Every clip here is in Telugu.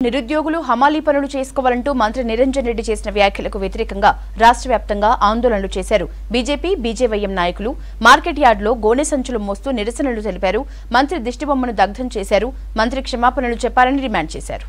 నిరుద్యోగులు హమాలీ పనులు చేసుకోవాలంటూ మంత్రి నిరంజన్ రెడ్డి చేసిన వ్యాఖ్యలకు వ్యతిరేకంగా రాష్ట్ర వ్యాప్తంగా ఆందోళనలు చేశారు బీజేపీ బీజేవైఎం నాయకులు మార్కెట్ యార్డులో గోనె సంచులు మోస్తూ నిరసనలు తెలిపారు మంత్రి దిష్టిబొమ్మను దగ్ధం చేశారు మంత్రి క్షమాపణలు చెప్పాలని డిమాండ్ చేశారు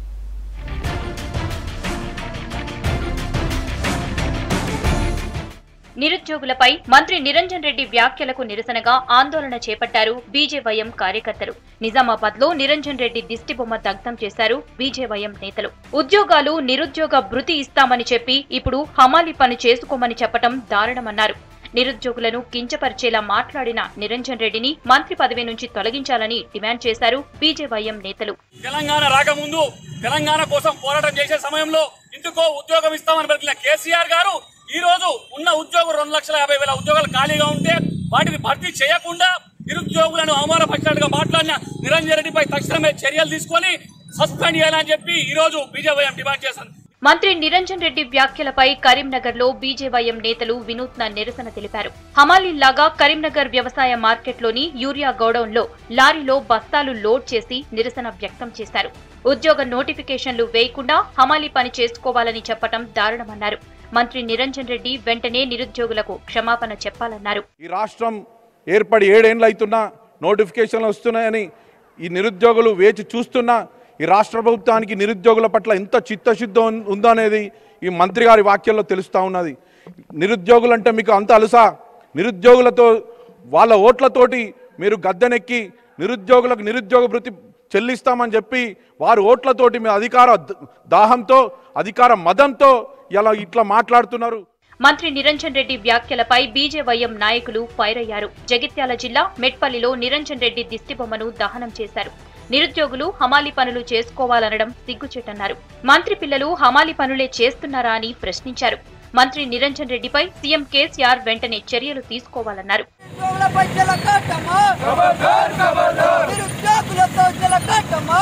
నిరుద్యోగులపై మంత్రి నిరంజన్ రెడ్డి వ్యాఖ్యలకు నిరసనగా ఆందోళన చేపట్టారు బీజేవైఎం కార్యకర్తలు నిజామాబాద్ లో నిరంజన్ రెడ్డి దిష్టిబొమ్మ దగ్ధం చేశారు బీజేవైఎం నేతలు ఉద్యోగాలు నిరుద్యోగ భృతి ఇస్తామని చెప్పి ఇప్పుడు హమాలి పని చేసుకోమని చెప్పటం దారుణమన్నారు నిరుద్యోగులను కించపరిచేలా మాట్లాడిన నిరంజన్ రెడ్డిని మంత్రి పదవి నుంచి తొలగించాలని డిమాండ్ చేశారు బీజేవైఎం నేతలు తెలంగాణ రాకముందు తెలంగాణ కోసం పోరాటం చేసే సమయంలో ఇందుకో ఉద్యోగం ఇస్తామని పలికిన కేసీఆర్ గారు ఈ రోజు ఉన్న ఉద్యోగం రెండు లక్షల యాభై వేల ఉద్యోగాలు ఖాళీగా ఉంటే వాటిని భర్తీ చేయకుండా నిరుద్యోగులను అవమానపరిచినట్టుగా మాట్లాడిన నిరంజన్ రెడ్డిపై తక్షణమే చర్యలు తీసుకొని సస్పెండ్ చేయాలని చెప్పి ఈ రోజు బీజేపీ డిమాండ్ చేశారు మంత్రి నిరంజన్ రెడ్డి వ్యాఖ్యలపై కరీంనగర్ లో బీజేవైఎం నేతలు వినూత్న నిరసన తెలిపారు హమాలీలాగా కరీంనగర్ వ్యవసాయ మార్కెట్లోని యూరియా గోడౌన్ లో లారీలో బస్తాలు లోడ్ చేసి నిరసన వ్యక్తం చేశారు ఉద్యోగ నోటిఫికేషన్లు వేయకుండా హమాలీ పని చేసుకోవాలని చెప్పటం దారుణమన్నారు మంత్రి నిరంజన్ రెడ్డి వెంటనే నిరుద్యోగులకు క్షమాపణ చెప్పాలన్నారు ఈ రాష్ట్రం ఏర్పడి ఏడేండ్లు అవుతున్నా నోటిఫికేషన్లు వస్తున్నాయని ఈ నిరుద్యోగులు వేచి చూస్తున్నా ఈ రాష్ట్ర ప్రభుత్వానికి నిరుద్యోగుల పట్ల ఎంత చిత్తశుద్ధి ఉం- ఉందో అనేది ఈ మంత్రి గారి వాక్యంలో తెలుస్తూ ఉన్నది నిరుద్యోగులు అంటే మీకు అంత అలుసా నిరుద్యోగులతో వాళ్ళ ఓట్లతోటి మీరు గద్దెనెక్కి నిరుద్యోగులకు నిరుద్యోగ భృతి చెల్లిస్తామని చెప్పి వారి ఓట్లతోటి మీ అధికార ద- దాహంతో అధికార మదంతో ఇలా ఇట్లా మాట్లాడుతున్నారు మంత్రి నిరంజన్ రెడ్డి వ్యాఖ్యలపై బీజేవైఎం నాయకులు ఫైర్ అయ్యారు జగిత్యాల జిల్లా మెట్పల్లిలో నిరంజన్ రెడ్డి దిష్టిబొమ్మను దహనం చేశారు నిరుద్యోగులు హమాలి పనులు చేసుకోవాలనడం సిగ్గుచేటన్నారు మంత్రి పిల్లలు హమాలి పనులే చేస్తున్నారా అని ప్రశ్నించారు మంత్రి నిరంజన్ రెడ్డిపై సీఎం కేసీఆర్ వెంటనే చర్యలు తీసుకోవాలన్నారు నిరుద్యోగులపై జలకట్టమా నిరుద్యోగులతో జలకట్టమా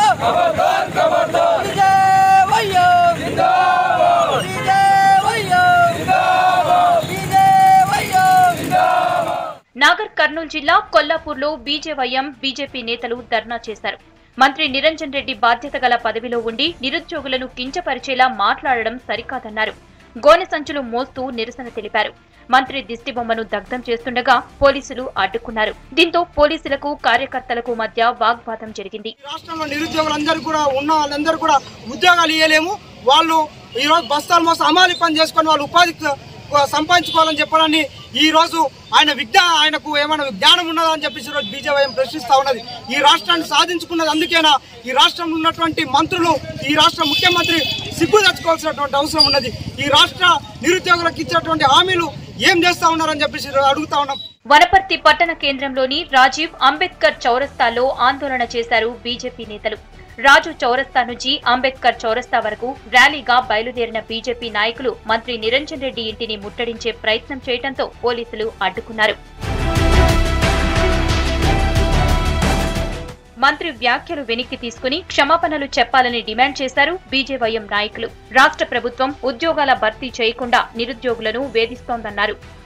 విజయవయ్యో విజయవయ్యో విజయవయ్యో నాగర్ కర్నూలు జిల్లా కొల్లాపూర్లో బీజేవైఎం బీజేపీ నేతలు ధర్నా చేశారు మంత్రి నిరంజన్ రెడ్డి బాధ్యత గల పదవిలో ఉండి నిరుద్యోగులను కించపరిచేలా మాట్లాడడం సరికాదన్నారు గోనె సంచులు మోస్తూ నిరసన తెలిపారు మంత్రి దిష్టిబొమ్మను దగ్ధం చేస్తుండగా పోలీసులు అడ్డుకున్నారు దీంతో పోలీసులకు కార్యకర్తలకు మధ్య వాగ్వాదం జరిగింది ఈ రాష్ట్రంలో నిరుద్యోగులందరూ కూడా ఉన్న వాళ్ళందరూ కూడా ఉద్యోగాలు ఇవ్వలేము వాళ్ళు ఈ రోజు బస్తాలు మోసం అమాలి పని చేసుకొని వాళ్ళు ఉపాధి క- సంపాదించుకోవాలని చెప్పడాన్ని ఈ రోజు ఆయన విజ్ఞా ఆయనకు ఏమైనా జ్ఞానం ఉన్నదా అని చెప్పేసి ఈరోజు బీజేపీ ప్రశ్నిస్తా ఉన్నది ఈ రాష్ట్రాన్ని సాధించుకున్నది అందుకేనా ఈ రాష్ట్రంలో ఉన్నటువంటి మంత్రులు ఈ రాష్ట్ర ముఖ్యమంత్రి సిగ్గు తెచ్చుకోవాల్సినటువంటి అవసరం ఉన్నది ఈ రాష్ట్ర నిరుద్యోగులకు ఇచ్చినటువంటి హామీలు ఏం చేస్తా ఉన్నారని చెప్పేసి ఈరోజు అడుగుతా ఉన్నాం వనపర్తి పట్టణ కేంద్రంలోని రాజీవ్ అంబేద్కర్ చౌరస్తాలో ఆందోళన చేశారు బీజేపీ నేతలు రాజు చౌరస్తా నుంచి అంబేద్కర్ చౌరస్తా వరకు ర్యాలీగా బయలుదేరిన బీజేపీ నాయకులు మంత్రి నిరంజన్ రెడ్డి ఇంటిని ముట్టడించే ప్రయత్నం చేయడంతో పోలీసులు అడ్డుకున్నారు మంత్రి వ్యాఖ్యలు వెనక్కి తీసుకుని క్షమాపణలు చెప్పాలని డిమాండ్ చేశారు బీజేవైఎం నాయకులు రాష్ట్ర ప్రభుత్వం ఉద్యోగాల భర్తీ చేయకుండా నిరుద్యోగులను వేధిస్తోందన్నారు